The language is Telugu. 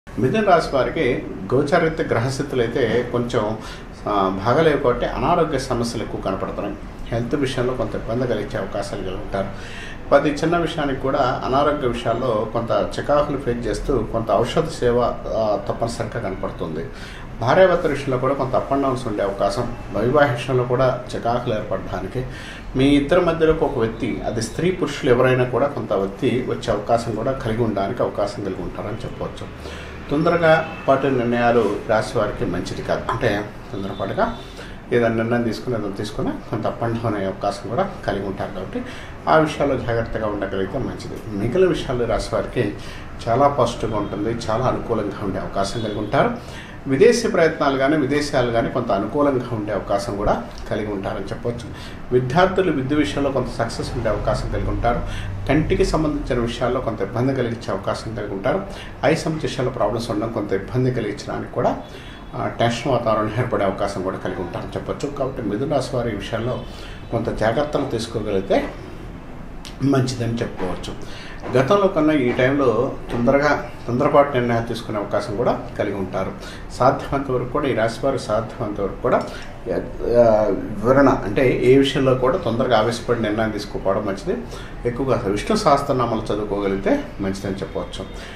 మిథున రాశి వారికి గోచారిత గ్రహస్థితులు అయితే కొంచెం ఆ, బాగలేవు కాబట్టి అనారోగ్య సమస్యలు ఎక్కువ కనపడుతున్నాయి హెల్త్ విషయంలో కొంత ఇబ్బంది కలిగించే అవకాశాలు కలిగి ఉంటారు ప్రతి చిన్న విషయానికి కూడా అనారోగ్య విషయాల్లో కొంత చికాకులు ఫేస్ చేస్తూ కొంత ఔషధ సేవ ఆ, తప్పనిసరిగా కనపడుతుంది భార్యాభర్త విషయంలో కూడా కొంత అప్ అండ్ డౌన్స్ ఉండే అవకాశం వైవాహిక విషయంలో కూడా చికాకులు ఏర్పడడానికి మీ ఇద్దరి మధ్యలోకి ఒక వ్యక్తి అది స్త్రీ పురుషులు ఎవరైనా కూడా కొంత వ్యక్తి వచ్చే అవకాశం కూడా కలిగి ఉండడానికి అవకాశం కలిగి ఉంటారని చెప్పవచ్చు తొందరగా పాటు నిర్ణయాలు రాశి వారికి మంచిది కాదు అంటే తొందరపాటుగా ఏదైనా నిర్ణయం తీసుకుని ఏదైనా తీసుకుని కొంత అప్ అండ్ డౌన్ అయ్యే అవకాశం కూడా కలిగి ఉంటారు కాబట్టి ఆ విషయాల్లో జాగ్రత్తగా ఉండగలిగితే మంచిది మిగిలిన విషయాలు రాశి వారికి చాలా పాజిటివ్గా ఉంటుంది చాలా అనుకూలంగా ఉండే అవకాశం కలిగి ఉంటారు విదేశీ ప్రయత్నాలు కానీ విదేశాలు కానీ కొంత అనుకూలంగా ఉండే అవకాశం కూడా కలిగి ఉంటారని చెప్పొచ్చు విద్యార్థులు విద్య విషయంలో కొంత సక్సెస్ ఉండే అవకాశం కలిగి ఉంటారు కంటికి సంబంధించిన విషయాల్లో కొంత ఇబ్బంది కలిగించే అవకాశం కలిగి ఉంటారు ఐ సంబంధించిన ప్రాబ్లమ్స్ ఉండడం కొంత ఇబ్బంది కలిగించడానికి కూడా ఆ, టెన్షన్ వాతావరణం ఏర్పడే అవకాశం కూడా కలిగి ఉంటారని చెప్పొచ్చు కాబట్టి మిథున రాశి వారి ఈ విషయాల్లో కొంత జాగ్రత్తలు తీసుకోగలిగితే మంచిదని చెప్పుకోవచ్చు గతంలో కన్నా ఈ టైంలో తొందరగా తొందరపాటు నిర్ణయాలు తీసుకునే అవకాశం కూడా కలిగి ఉంటారు సాధ్యమంత వరకు కూడా ఈ రాశి వారు సాధ్యమంత వరకు కూడా ఆ, వివరణ అంటే ఏ విషయంలో కూడా తొందరగా ఆవేశపడి నిర్ణయం తీసుకోకపోవడం మంచిది ఎక్కువగా విష్ణు సహస్రనామాలు చదువుకోగలిగితే మంచిదని చెప్పవచ్చు